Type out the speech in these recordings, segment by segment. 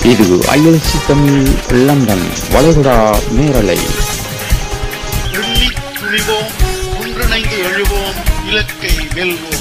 இது ILC Tamil London வளைகுடா நேரலை துள்ளி துணிவோம் ஒன்றிணைந்து எழுவோம் இலக்கை வெல்வோம்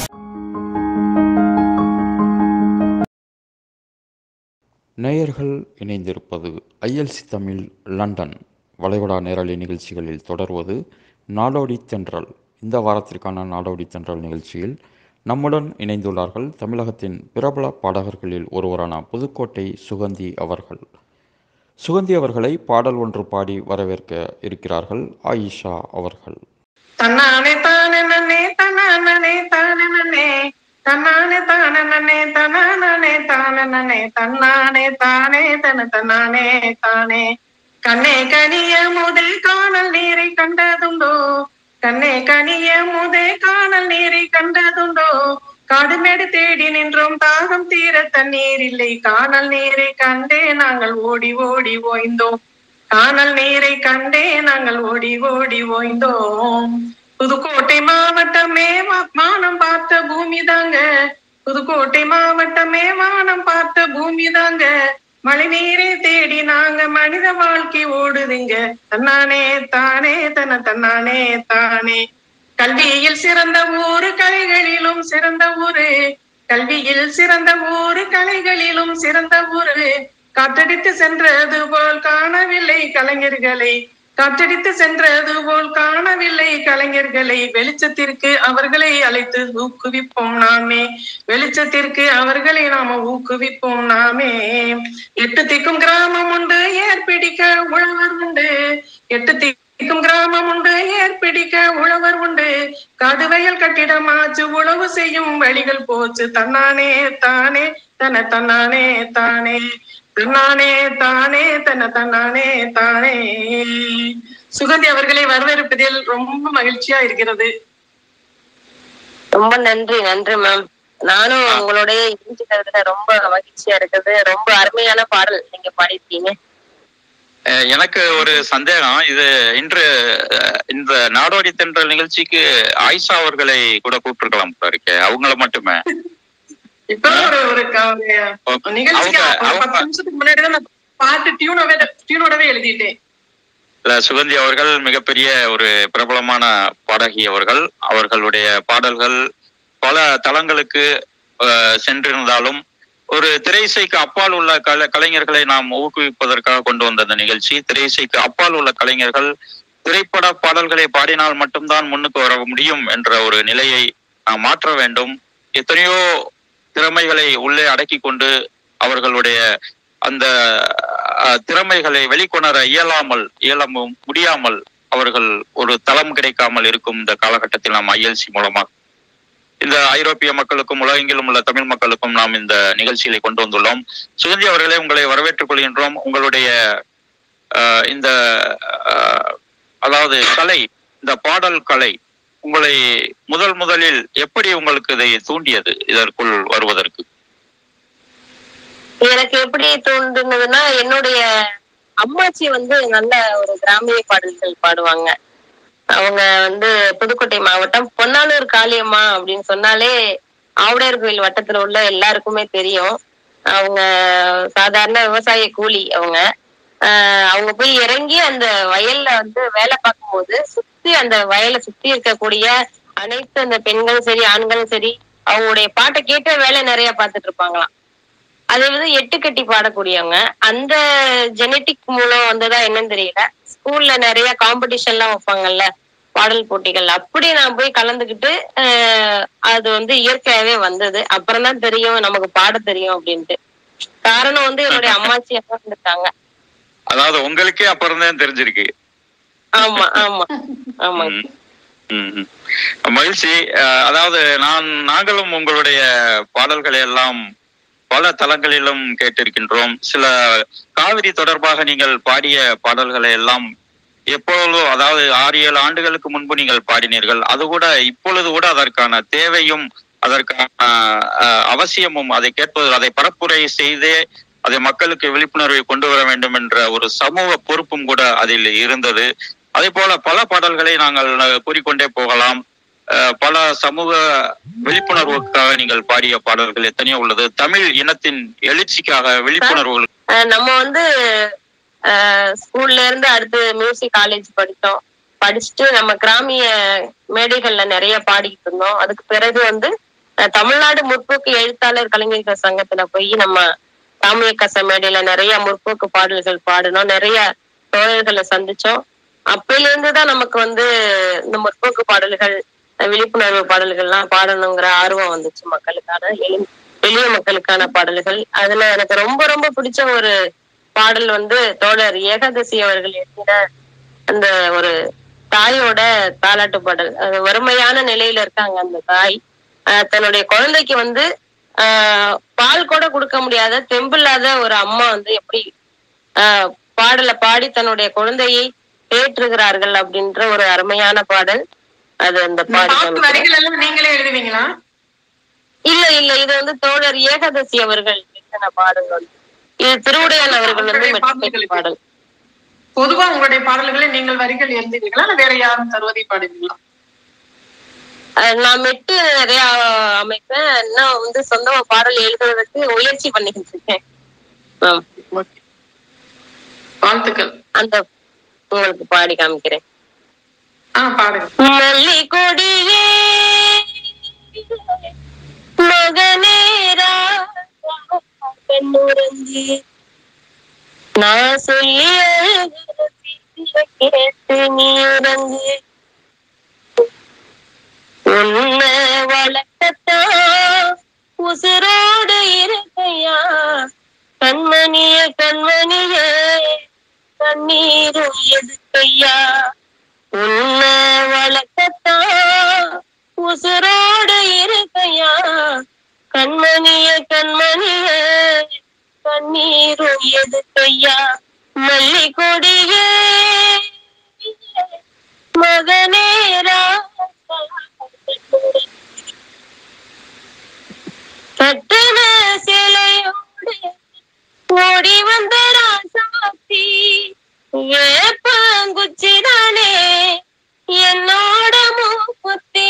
நேயர்கள் இணைந்திருப்பது ஐஎல்சி தமிழ் லண்டன் வளைகுடா நேரலை நிகழ்ச்சிகளில் தொடர்வது நாடோடி தென்றல் இந்த வாரத்திற்கான நாடோடி தென்றல் நிகழ்ச்சியில் நம்முடன் இணைந்துள்ளார்கள் தமிழகத்தின் பிரபல பாடகர்களில் ஒருவரான புதுக்கோட்டை சுகந்தி அவர்கள் சுகந்தி அவர்களை பாடல் ஒன்று பாடி வரவேற்க இருக்கிறார்கள் ஆயிஷா அவர்கள் தன்னானே தானே நன்னே தன்னானே தானே நன்னே தன்னானே தானே நன்னே தன்னானே தானே நன்னே தன்னானே தானே தன தன்னானே தானே கண்ணே கனிய முதே காணல் நீரை கண்டதுண்டோ கண்ணே கனிய முதே காணல் நீரை கண்டதுண்டோ காடுமேடு தேடி நின்றோம் தாகம் தீர தண்ணீர் இல்லை காணல் நீரை கண்டே நாங்கள் ஓடி ஓடி ஓய்ந்தோம் காணல் நீரை கண்டே நாங்கள் ஓடி ஓடி ஓய்ந்தோம் புதுக்கோட்டை மாவட்டமே வா- வானம் பார்த்த பூமி தாங்க புதுக்கோட்டை மாவட்டமே வானம் பார்த்த பூமி தாங்க மழை நீரை தேடி நாங்க மனித வாழ்க்கை ஓடுதுங்க தன்னானே தானே தன தன்னானே தானே கல்வியில் சிறந்த ஊரு கலைகளிலும் சிறந்த ஊரு கல்வியில் சிறந்த ஊரு கலைகளிலும் சிறந்த ஊரு காற்றடித்து சென்றது போல் காணவில்லை கலைஞர்களை காற்றடித்து சென்றது போல் காணவில்லை கலைஞர்களை வெளிச்சத்திற்கு அவர்களை அழைத்து ஊக்குவிப்போம் நாமே வெளிச்சத்திற்கு அவர்களை நாம ஊக்குவிப்போம் நாமே எட்டு திக்கும் கிராமம் உண்டு ஏற்பிடிக்க உழவர் உண்டு எட்டு திக்கும் கிராமம் உண்டு ஏற்பிடிக்க உழவர் உண்டு காடுவயல் கட்டிடமாச்சு உழவு செய்யும் வழிகள் போச்சு தன்னானே தானே தன தன்னானே தானே தன்னானே தானே தன தன்னானே தானே சுகந்தி அவர்களை வரவேற்பதில் ரொம்ப மகிழ்ச்சியா இருக்கிறது ரொம்ப நன்றி நன்றி மேம் நானும் உங்களுடைய இணைஞ்சுக்கிறதுல ரொம்ப மகிழ்ச்சியா இருக்குது ரொம்ப அருமையான பாடல் நீங்க பாடிருக்கீங்க அஹ் எனக்கு ஒரு சந்தேகம் இது இன்று அஹ், இந்த நாடோடி தென்றல் நிகழ்ச்சிக்கு ஆயிஷா அவர்களை கூட கூப்பிட்டுருக்கலாம் போல இருக்கே அவங்கள மட்டுமே இப்ப ஒரு ஒரு க- ஒரு நிகழ்ச்சிக்கு அவங்க- ஒரு அவங்க- பத்து நிமிஷத்துக்கு முன்னாடி தான் நான் பாட்டு டியூனோவே டியூனோடவே எழுதிட்டேன் இல்ல, சுகந்தி அவர்கள் மிகப்பெரிய ஒரு பிரபலமான பாடகி அவர்கள் அவர்களுடைய பாடல்கள் பல தளங்களுக்கு அஹ், சென்றிருந்தாலும் ஒரு திரையிசைக்கு அப்பால் உள்ள கல கலைஞர்களை நாம் ஊக்குவிப்பதற்காக கொண்டு வந்த அந்த நிகழ்ச்சி திரையிசைக்கு அப்பால் உள்ள கலைஞர்கள் திரைப்பட பாடல்களை பாடினால் மட்டும்தான் முன்னுக்கு வர முடியும் என்ற ஒரு நிலையை நாம் மாற்ற வேண்டும் எத்தனையோ திறமைகளை உள்ளே அடக்கி கொண்டு அவர்களுடைய அந்த அஹ், திறமைகளை வெளிக்கொணர இயலாமல் இயலமும் முடியாமல் அவர்கள் ஒரு தளம் கிடைக்காமல் இருக்கும் இந்த காலகட்டத்தில் நாம் ஐஎல்சி மூலமாக இந்த ஐரோப்பிய மக்களுக்கும் உலகெங்கிலும் உள்ள தமிழ் மக்களுக்கும் நாம் இந்த நிகழ்ச்சிகளை கொண்டு வந்துள்ளோம் சுகந்தி அவர்களே உங்களை வரவேற்றுக் கொள்கின்றோம் உங்களுடைய அஹ், இந்த அஹ், அதாவது கலை இந்த பாடல் கலை உங்களை முதல் முதலில் எப்படி உங்களுக்கு இதை தூண்டியது இதற்குள் வருவதற்கு எனக்கு எப்படி தோன்றுனதுன்னா என்னுடைய அம்மாச்சி வந்து நல்ல ஒரு கிராமிய பாடல்கள் பாடுவாங்க அவங்க வந்து புதுக்கோட்டை மாவட்டம் பொன்னானூர் காளியம்மா அப்படின்னு சொன்னாலே ஆவுடையார் கோயில் வட்டத்துல உள்ள எல்லாருக்குமே தெரியும் அவங்க சாதாரண விவசாய கூலி அவங்க ஆஹ் அவங்க போய் இறங்கி அந்த வயல்ல வந்து வேலை பார்க்கும்போது சுத்தி அந்த வயலை சுத்தி இருக்கக்கூடிய அனைத்து அந்த பெண்களும் சரி ஆண்களும் சரி அவங்களுடைய பாட்டை கேட்டே வேலை நிறைய பார்த்துட்டு இருப்பாங்களாம் அது வந்து எட்டு கட்டி பாடக்கூடியவங்க அந்த ஜெனட்டிக் மூலம் வந்ததா என்னன்னு தெரியல ஸ்கூல்ல நிறைய காம்படிஷன் எல்லாம் வைப்பாங்கல்ல பாடல் போட்டிகள் அப்படி நான் போய் கலந்துக்கிட்டு ஆஹ் அது வந்து இயற்கையாவே வந்தது அப்புறம் தான் தெரியும் நமக்கு பாட தெரியும் அப்படின்ட்டு காரணம் வந்து என்னுடைய அம்மாச்சி அம்மா இருந்துட்டாங்க அதாவது உங்களுக்கே அப்புறம் தான் தெரிஞ்சிருக்கு ஆமா ஆமா ஆமா ம். ம், ம். மகிழ்ச்சி அஹ், அதாவது நான் நாங்களும் உங்களுடைய பாடல்களை எல்லாம் பல தளங்களிலும் கேட்டிருக்கின்றோம் சில காவிரி தொடர்பாக நீங்கள் பாடிய பாடல்களை எல்லாம் எப்பொழுதோ அதாவது ஆறு ஏழு ஆண்டுகளுக்கு முன்பு நீங்கள் பாடினீர்கள் அது கூட இப்பொழுது கூட அதற்கான தேவையும் அதற்கான அஹ், அவசியமும் அதை கேட்பது அதை பரப்புரை செய்தே அதை மக்களுக்கு விழிப்புணர்வை கொண்டு வர வேண்டும் என்ற ஒரு சமூக பொறுப்பும் கூட அதில் இருந்தது அதே போல பல பாடல்களை நாங்கள் அஹ், கூறிக்கொண்டே போகலாம் அஹ், பல சமூக விழிப்புணர்வுக்காக நீங்கள் பாடிய பாடல்கள் எத்தனையோ உள்ளது தமிழ் இனத்தின் எழுச்சிக்காக விழிப்புணர்வு அஹ் நம்ம வந்து ஸ்கூல்ல இருந்து அடுத்து மியூசிக் காலேஜ் படித்தோம் படிச்சுட்டு நம்ம கிராமிய மேடைகள்ல நிறைய பாடிக்கிட்டு இருந்தோம் அதுக்கு பிறகு வந்து அஹ், தமிழ்நாடு முற்போக்கு எழுத்தாளர் கலைஞர்கள் சங்கத்துல போய் நம்ம கிராமிய கச மேடையில நிறைய முற்போக்கு பாடல்கள் பாடினோம் நிறைய தோழர்களை சந்திச்சோம் அப்பையில இருந்து தான் நமக்கு வந்து இந்த முற்போக்கு பாடல்கள் அஹ், விழிப்புணர்வு பாடல்கள்லாம் பாடணுங்கிற ஆர்வம் வந்துச்சு மக்களுக்கான எளி- எளிய மக்களுக்கான பாடல்கள் அதுல எனக்கு ரொம்ப ரொம்ப பிடிச்ச ஒரு பாடல் வந்து தோழர் ஏகாதசி அவர்கள் எழுதின அந்த ஒரு தாயோட தாலாட்டு பாடல் அது வறுமையான நிலையில இருக்காங்க அந்த தாய் ஆஹ் தன்னுடைய குழந்தைக்கு வந்து ஆஹ் பால் கூட கொடுக்க முடியாத தெம்பில்லாத ஒரு அம்மா வந்து எப்படி ஆஹ் பாடலை பாடி தன்னுடைய குழந்தையை தேற்றுகிறார்கள் அப்படின்ற ஒரு அருமையான பாடல் அது அந்த இந்த பாடல் பாட்டு வரிகள் எல்லாம் நீங்களே எழுதுவீங்களா இல்ல இல்ல இது வந்து தோழர் ஏகாதசி அவர்கள் எழுதின பாடல் வந்து இது திருவுடையான் அவர்கள் வந்து மெட்டுக்கேட்ட பாடல் பொதுவா உங்களுடைய பாடல்களை நீங்கள் வரிகள் எழுதுவீங்களா இல்ல வேற யாரும் தருவதை பாடுவீங்களா அஹ் நான் மெட்டு நிறைய அமைப்பேன் நான் வந்து சொந்தமா பாடல் எழுதுவதற்கு முயற்சி பண்ணிக்கிட்டு இருக்கேன் ஆம். ஓகே வாழ்த்துக்கள் அந்த உங்களுக்கு பாடி காமிக்கிறேன் ஆ பாடுங்க மல்லி கொடியே மகனேரா பெண்ணுறங்கி நான் சொல்லி அழுகிற சீரிய கேட்டு நீ உறங்கு உன்னை வளர்க்கத்தான் உசுரோடு இருக்கையா கண்மணிய கண்மணிய கண்ணீரும் எதுக்கையா உன்னை வளர்க்கத்தான் உசுரோடு இருக்கையா கண்மணிய கண்மணிய கண்ணீரும் எதுக்கையா மல்லி கொடியே மகனேரா கட்டண சிலையோடு ஓடி வந்த ராசாத்தி வேப்பங்குச்சிதானே என்னோட மூக்குத்தி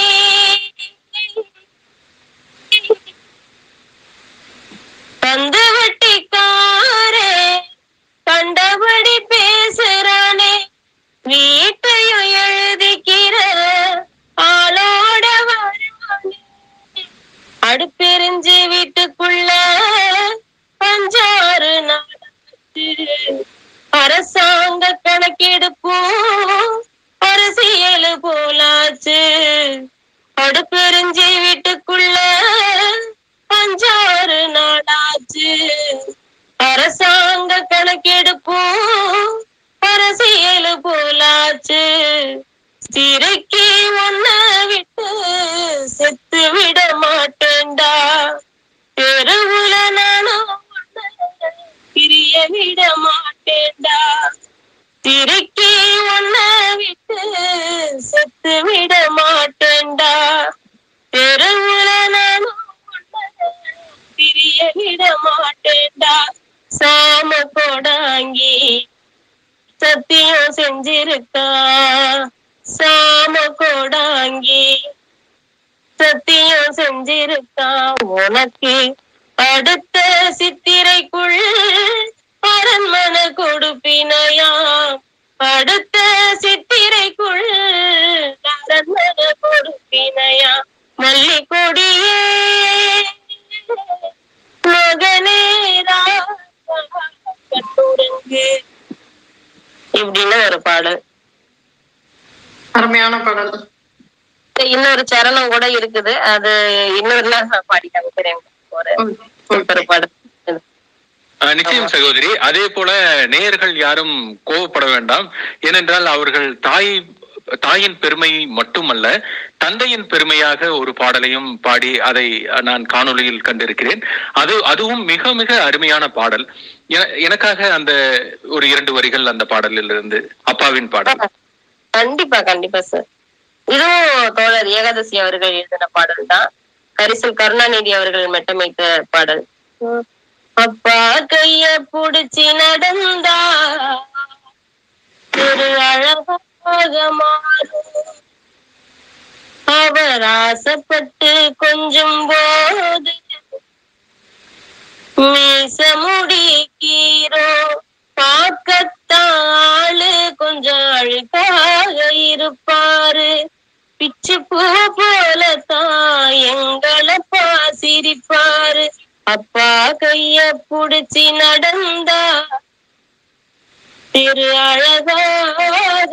தந்து வட்டிக்காரே கண்டபடி பேசுறானே வீட்டையும் எழுதிக்கிற ஆளோட வருவானே அடுப்பெரிஞ்சு வீட்டுக்குள்ள அஞ்சாறு நாளாச்சு அரசாங்க கணக்கெடுப்பும் அரசியல் போலாச்சு அடுப்பெரிஞ்சு வீட்டுக்குள்ள அஞ்சாறு நாளாச்சு அரசாங்க கணக்கெடுப்பும் அரசியல் போலாச்சு சிறுக்கி ஒன்ன விட்டு செத்து விட மாட்டேன்டா தெருவுல நானும் உன்னை பிரிய விட மாட்டேன்டா திருக்கி ஒன்ன விட்டு செத்து விட மாட்டேன்டா தெருவுல நானும் உன்னை பிரிய விட மாட்டேன்டா சாம கொடாங்கி சத்தியம் செஞ்சிருக்கா சாம கொடாங்கி சத்தியம் செஞ்சிருக்கா உனக்கு அடுத்த சித்திரைக்குள் அரண்மனை கொடுப்பினையா அடுத்த சித்திரைக்குள் அரண்மனை கொடுப்பினையா மல்லி கொடியே மகனே கண்ணுறங்கு இப்படின்னு ஒரு பாடல் அருமையான பாடல் இன்னொரு சரணம் கூட இருக்குது அது இன்னொரு நாள் நான் பாடி காமிக்கிறேன் ஒரு ஒரு பாடல் அஹ் நிச்சயம் சகோதரி அதே போல நேயர்கள் யாரும் கோவப்பட வேண்டாம் ஏனென்றால் அவர்கள் தாய் தாயின் பெருமை மட்டுமல்ல தந்தையின் பெருமையாக ஒரு பாடலையும் பாடி அதை நான் காணொளியில் கண்டிருக்கிறேன் அது அதுவும் மிக மிக அருமையான பாடல் என- எனக்காக அந்த ஒரு இரண்டு வரிகள் அந்த பாடலில் இருந்து அப்பாவின் பாடல் கண்டிப்பா கண்டிப்பா சார் இதுவும் தோழர் ஏகாதசி அவர்கள் எழுதின பாடல் தான் கரிசல் கருணாநிதி அவர்கள் மெட்டமைத்த பாடல் அப்பா கைய புடிச்சு நடந்தா ஒரு அழகாக மாறும் அவர் ஆசைப்பட்டு கொஞ்சம் போது மீச முடிக்கீரோ பார்க்கத்தாளு கொஞ்சம் அழுக்காக இருப்பாரு பிச்சு பூ போலத்தான் எங்களை பாசிரிப்பாரு அப்பா கைய புடிச்சு நடந்தா திரு அழகாக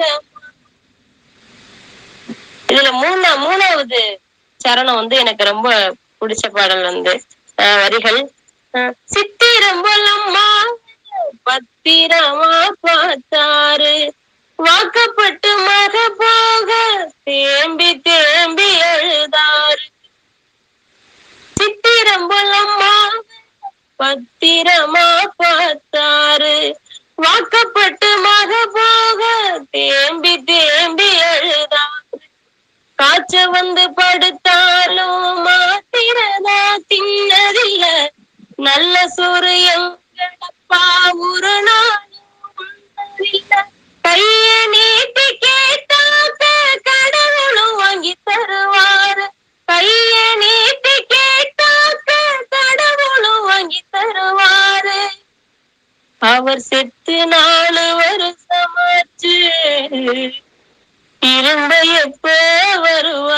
இதுல மூணா மூணாவது சரணம் வந்து எனக்கு ரொம்ப பிடிச்ச பாடல் வந்து அஹ், வரிகள் அஹ், சித்திரம் போலம்மா பத்திரமா பார்த்தாரு வாக்கப்பட்டு மக போக தேம்பி தேம்பி அழுதாரு சித்திரம் போலம்மா பத்திரமா பார்த்தாரு வாக்கப்பட்டு மக போக தேம்பி தேம்பி அழுதாரு காய்ச்ச வந்து படுத்தாலும் மாத்திரதா தின்னதில்ல நல்ல சோறு எங்களப்பா ஒரு நாளும் உண்ணதில்ல. கைய நீட்டி கேட்டாக்க கடவுளும் வாங்கி தருவாரு கைய நீட்டி கேட்டாக்க கடவுளும் வாங்கி தருவாரு அவர் செத்து நாலு வருஷமாச்சு இருந்த எப்ப வருவா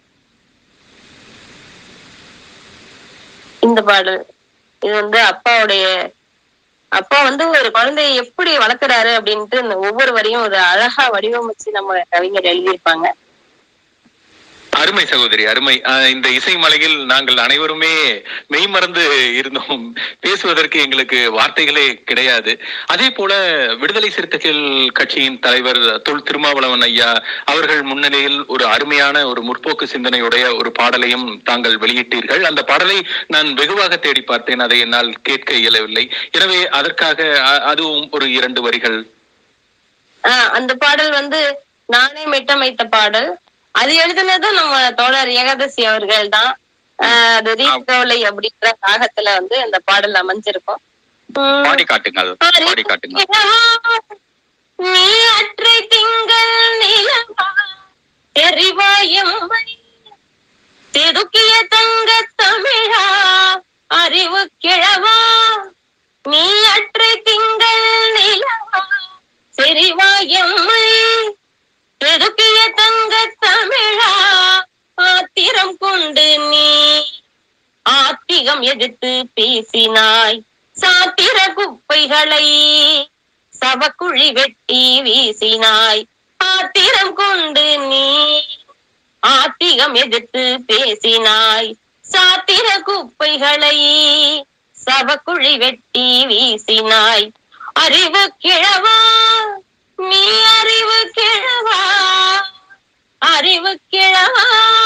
இந்த பாடல் இது வந்து அப்பாவுடைய அப்பா வந்து ஒரு குழந்தையை எப்படி வளர்க்குறாரு அப்படின்ட்டு இந்த ஒவ்வொரு வரியும் ஒரு அழகா வடிவமைச்சு நம்ம கவிஞர் எழுதியிருப்பாங்க அருமை சகோதரி அருமை ஆஹ் இந்த இசை மலையில் நாங்கள் அனைவருமே மெய்மறந்து இருந்தோம் பேசுவதற்கு எங்களுக்கு வார்த்தைகளே கிடையாது அதே போல விடுதலை சிறுத்தைகள் கட்சியின் தலைவர் தொல் திருமாவளவன் ஐயா அவர்கள் முன்னிலையில் ஒரு அருமையான ஒரு முற்போக்கு சிந்தனையுடைய ஒரு பாடலையும் தாங்கள் வெளியிட்டீர்கள் அந்த பாடலை நான் வெகுவாக தேடி பார்த்தேன் அதை என்னால் கேட்க இயலவில்லை எனவே அதற்காக அ- அதுவும் ஒரு இரண்டு வரிகள் ஆஹ் அந்த பாடல் வந்து நானே மெட்டமைத்த பாடல் அது எழுதுனதும் நம்ம தோழர் ஏகாதசி அவர்கள் தான் அது ரீகவலை அப்படின்ற ராகத்துல வந்து அந்த பாடல் அமைஞ்சிருக்கும் உம் பாடி காட்டுங்கள் பாடி காட்டுங்கள் நீ அற்றை திங்கள் நிலவா எரிவாயம்மை செதுக்கிய தங்க தமிழா அறிவு கிழவா நீ அற்றை திங்கள் நிலவா செறிவாயம்மை செதுக்கிய தங்க தமிழா ஆத்திரம் கொண்டு நீ ஆத்திகம் எதிர்த்து பேசினாய் சாத்திர குப்பைகளை சவக்குழி வெட்டி வீசினாய் ஆத்திரம் கொண்டு நீ ஆத்திகம் எதிர்த்து பேசினாய் சாத்திர குப்பைகளை சவக்குழி வெட்டி வீசினாய் அறிவு கிழவா நீ அறிவு கிழவா அறிவு கிழவா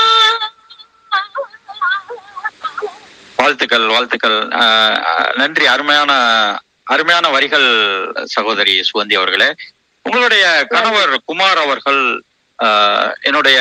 வாழ்த்துக்கள் வாழ்த்துக்கள் ஆஹ் ஆஹ் நன்றி அருமையான அருமையான வரிகள் சகோதரி சுகந்தி அவர்களே உங்களுடைய கணவர் குமார் அவர்கள் ஆஹ் என்னுடைய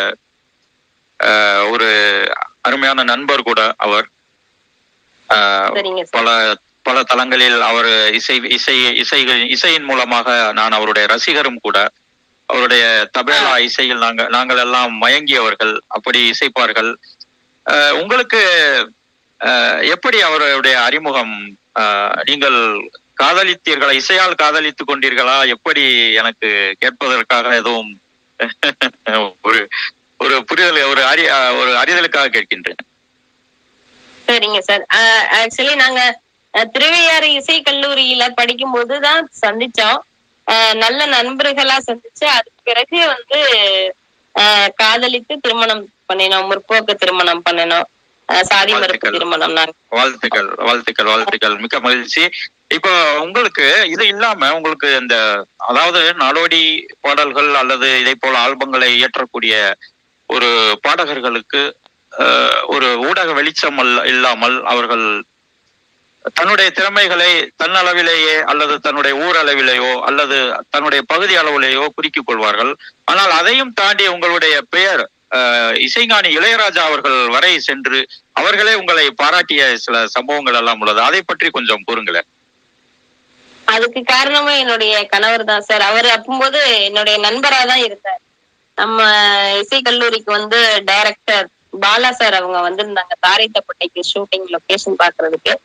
ஆஹ் ஒரு அருமையான நண்பர் கூட அவர் ஆஹ் சரிங்க சார் பல பல தளங்களில் அவர் இசை இசை இசைகள் இசையின் மூலமாக நான் அவருடைய ரசிகரும் கூட அவருடைய தபேலா இசையில் நாங்கள் நாங்கள் எல்லாம் மயங்கியவர்கள் அப்படி இசைப்பார்கள் அஹ் உங்களுக்கு அஹ் எப்படி அவருடைய அறிமுகம் அஹ் நீங்கள் காதலித்தீர்களா இசையால் காதலித்துக் கொண்டீர்களா எப்படி எனக்கு கேட்பதற்காக எதுவும் ஒரு ஒரு புரிதல் ஒரு அறி ஒரு அறிதலுக்காக கேட்கின்றேன் சரிங்க சார் ஆக்சுவலி நாங்க அஹ், திருவையாறு இசை கல்லூரியில படிக்கும் போதுதான் சந்திச்சோம் அஹ், நல்ல நண்பர்களா சந்திச்சு அதுக்கு பிறகு வந்து அஹ், காதலித்து திருமணம் பண்ணினோம் முற்போக்கு திருமணம் பண்ணினோம் அஹ், சாதி மறுப்பு வாழ்த்துக்கள். திருமணம் நாங்க வாழ்த்துக்கள் வாழ்த்துக்கள் வாழ்த்துக்கள் மிக்க மகிழ்ச்சி இப்போ உங்களுக்கு இது இல்லாம உங்களுக்கு இந்த அதாவது நாடோடி பாடல்கள் அல்லது இதை போல ஆல்பங்களை இயற்றக்கூடிய ஒரு பாடகர்களுக்கு அஹ், ஒரு ஊடக வெளிச்சம் அல்ல- இல்லாமல் அவர்கள் தன்னுடைய திறமைகளை தன்னளவிலேயே அல்லது தன்னுடைய ஊர் அளவிலேயோ அல்லது தன்னுடைய பகுதி அளவிலேயோ குறிக்கிக் கொள்வார்கள் ஆனால் அதையும் தாண்டி உங்களுடைய பெயர் அஹ், இசைஞானி இளையராஜா அவர்கள் வரை சென்று அவர்களே உங்களை பாராட்டிய சில சம்பவங்கள் எல்லாம் உள்ளது அதை பற்றி கொஞ்சம் கூறுங்களேன் அதுக்கு காரணமே என்னுடைய கணவர் தான் சார் அவர் அப்பம்போது என்னுடைய நண்பரா தான் இருந்தார் நம்ம இசை கல்லூரிக்கு வந்து டைரக்டர் பாலா சார் அவங்க வந்திருந்தாங்க தாரைத்தப்பட்டைக்கு ஷூட்டிங் லொகேஷன் பாக்குறதுக்கு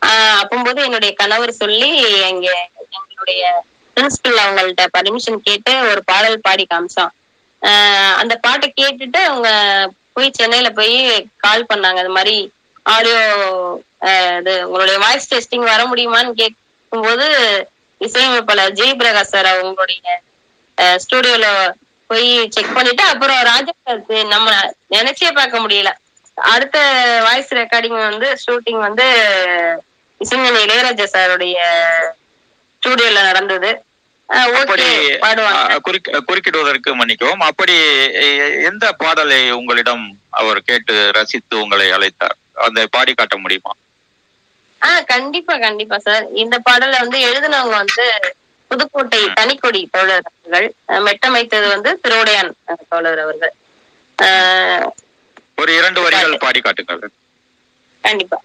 ஆஹ் அப்பம்போது என்னுடைய கணவர் சொல்லி எங்க எங்களுடைய பிரின்சிபல் அவங்கள்ட்ட பர்மிஷன் கேட்டு ஒரு பாடல் பாடி காமிச்சோம் ஆஹ் அந்த பாட்டை கேட்டுட்டு அவங்க போய் சென்னையில போய் கால் பண்ணாங்க அது மாதிரி ஆடியோ இது உங்களுடைய வாய்ஸ் டெஸ்டிங் வர முடியுமான்னு கேட்கும்போது இசையமைப்பாளர் ஜெய் பிரகாஷ் சார் அவங்களுடைய ஸ்டூடியோல போய் செக் பண்ணிட்டு அப்புறம் ராஜா சாருக்கு நம்ம நினைச்சே பார்க்க முடியல அடுத்த வாய்ஸ் ரெக்கார்டிங் வந்து ஷூட்டிங் வந்து இசைஞானி இளையராஜா சாருடைய ஸ்டூடியோல நடந்தது அஹ் அப்படி ஓகே பாடுவாங்க அஹ், குறுக்கி- குறுக்கிடுவதற்கு மன்னிக்கவும் அப்படி எ- எந்த பாடலை உங்களிடம் அவர் கேட்டு ரசித்து உங்களை அழைத்தார் அந்த பாடி காட்ட முடியுமா ஆஹ் கண்டிப்பா கண்டிப்பா சார் இந்த பாடலை வந்து எழுதினவங்க வந்து புதுக்கோட்டை தனிக்கொடி தோழர் அவர்கள் அஹ் மெட்டமைத்தது வந்து திருவுடையான் அஹ், தோழர் அவர்கள் ஆஹ் ஒரு இரண்டு வரிகள் பாடி காட்டுங்கள் கண்டிப்பா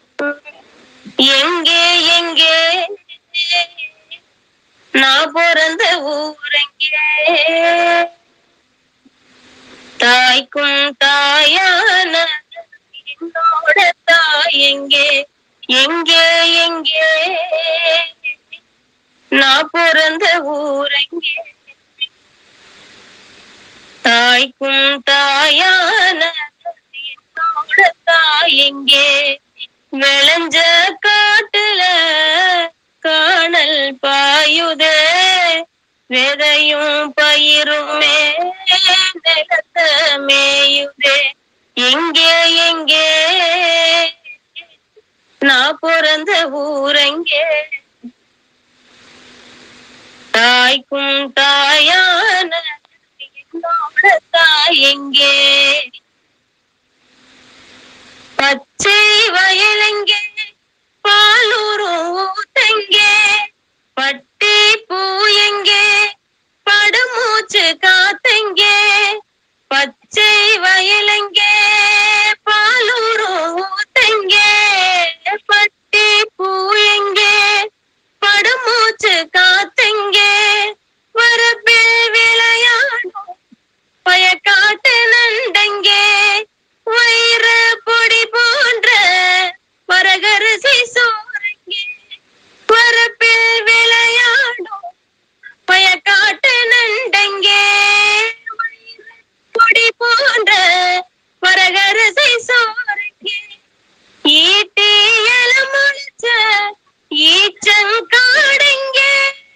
எங்கே எங்கே நான் பிறந்த ஊரெங்கே தாய்க்கும் தாயான என்னோட தாய் எங்கே எங்கே எங்கே நான் பிறந்த ஊரெங்கே தாய்க்கும் தாயான என்னோட தாய் எங்கே விளைஞ்ச காட்டுல காணல் பாயுதே விதையும் பயிருமே நிலத்த மேயுதே எங்கே எங்கே நான் பிறந்த ஊரெங்கே தாய்க்கும் தாயான என்னோட தாய் எங்கே பச்சை வயலெங்கே பாலூரும் ஊத்தெங்கே பட்டி பூ எங்கே படுமூச்சு காத்தெங்கே பச்சை வயலெங்கே பாலூரும் ஊத்தெங்கே பட்டி பூ எங்கே படுமூச்சு காத்தெங்கே வரப்பில் விளையாடும் பயக்காட்டு நண்டங்கே வயிற பொடி போன்ற வரகரிசி சோறங்கே வரப்பில் விளையாடும் பயக்காட்டு நண்டங்கே வயிறு பொடி போன்ற வரகரிசி சோறங்கே ஈட்டி எலமுழிச்ச ஈச்சங்காடெங்கே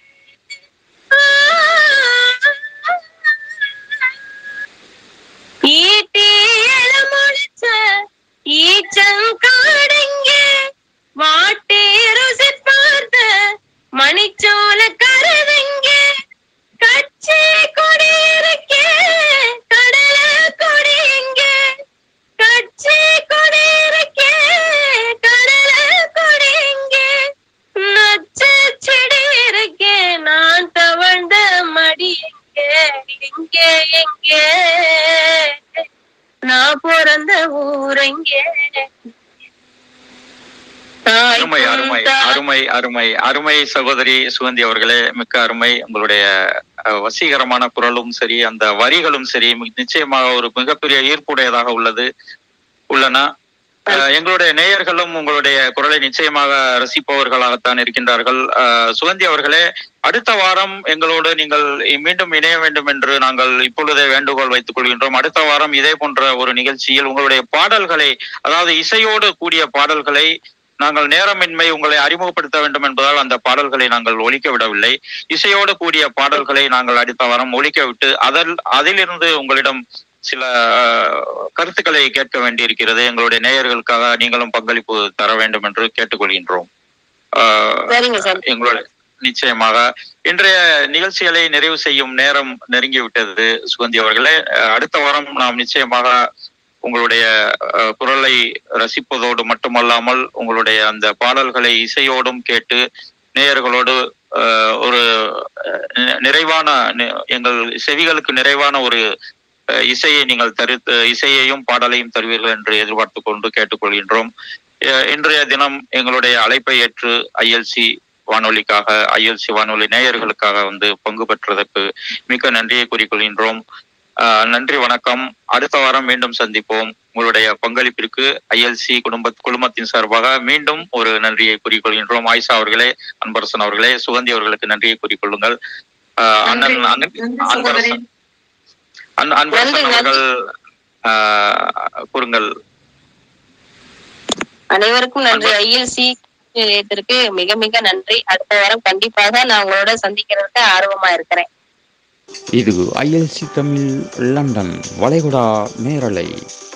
ஈட்டி எலமுழிச்ச ஈச்சங்காடெங்கே வாட்டி ருசி பார்த்த மணிச்சோல கருதெங்கே கச்சி கொடி இருக்கே கடல கொடி எங்கே கச்சி கொடி இருக்கே கடல கொடி எங்கே நச்ச செடி இருக்கே நான் தவழ்ந்த மடி எங்கே எங்கே எங்கே நான் பிறந்த ஊரெங்கே அருமை அருமை அருமை அருமை அருமை சகோதரி சுகந்தி அவர்களே மிக்க அருமை உங்களுடைய அஹ், வசீகரமான குரலும் சரி அந்த வரிகளும் சரி மி- நிச்சயமாக ஒரு மிகப்பெரிய ஈர்ப்புடையதாக உள்ளது உள்ளன அஹ், எங்களுடைய நேயர்களும் உங்களுடைய குரலை நிச்சயமாக ரசிப்பவர்களாகத்தான் இருக்கின்றார்கள் அஹ், சுகந்தி அவர்களே அடுத்த வாரம் எங்களோடு நீங்கள் மீண்டும் இணைய வேண்டும் என்று நாங்கள் இப்பொழுதே வேண்டுகோள் வைத்துக் கொள்கின்றோம் அடுத்த வாரம் இதே போன்ற ஒரு நிகழ்ச்சியில் உங்களுடைய பாடல்களை அதாவது இசையோடு கூடிய பாடல்களை நாங்கள் நேரமின்மை உங்களை அறிமுகப்படுத்த வேண்டும் என்பதால் அந்த பாடல்களை நாங்கள் ஒலிக்க விடவில்லை இசையோடு கூடிய பாடல்களை நாங்கள் அடுத்த வாரம் ஒலிக்க விட்டு அதில் அதிலிருந்து உங்களிடம் சில அஹ், கருத்துக்களை கேட்க வேண்டியிருக்கிறது எங்களுடைய நேயர்களுக்காக நீங்களும் பங்களிப்பு தர வேண்டும் என்று கேட்டுக்கொள்கின்றோம் அஹ், சரிங்க சார் எங்களுடைய நிச்சயமாக இன்றைய நிகழ்ச்சிகளை நிறைவு செய்யும் நேரம் நெருங்கி விட்டது சுகந்தி அவர்களே அஹ், அடுத்த வாரம் நாம் நிச்சயமாக உங்களுடைய அஹ், குரலை ரசிப்பதோடு மட்டுமல்லாமல் உங்களுடைய அந்த பாடல்களை இசையோடும் கேட்டு நேயர்களோடு அஹ், ஒரு அஹ், நி- நிறைவான நி- எங்கள் செவிகளுக்கு நிறைவான ஒரு அஹ், இசையை நீங்கள் தரு இசையையும் பாடலையும் தருவீர்கள் என்று எதிர்பார்த்து கொண்டு கேட்டுக்கொள்கின்றோம் அஹ், இன்றைய தினம் எங்களுடைய அழைப்பை ஏற்று ஐஎல்சி வானொலிக்காக ஐஎல்சி வானொலி நேயர்களுக்காக வந்து பங்கு பெற்றதற்கு மிக்க நன்றியை கூறிக்கொள்கின்றோம் ஆஹ் நன்றி வணக்கம் அடுத்த வாரம் மீண்டும் சந்திப்போம் உங்களுடைய பங்களிப்பிற்கு ஐஎல்சி குடும்ப குழுமத்தின் சார்பாக மீண்டும் ஒரு நன்றியை கூறிக்கொள்கின்றோம் ஆயிஷா அவர்களே அன்பரசன் அவர்களே சுகந்தி அவர்களுக்கு நன்றியை கூறிக்கொள்ளுங்கள் ஆஹ் அண்ணன் நன்றி. அண்ணன் நன்றி சகோதரி. அன்பரசன் அன்- அன்பரசன் நன்றி, அவர்கள் ஆஹ் கூறுங்கள் அனைவருக்கும் நன்றி ஐஎல்சி நிலையத்திற்கு மிக மிக நன்றி அடுத்த வாரம் கண்டிப்பாக நான் உங்களோட சந்திக்கிறதுக்கு ஆர்வமா இருக்கிறேன் இது ஐஎல்சி தமிழ் லண்டன் வளைகுடா நேரலை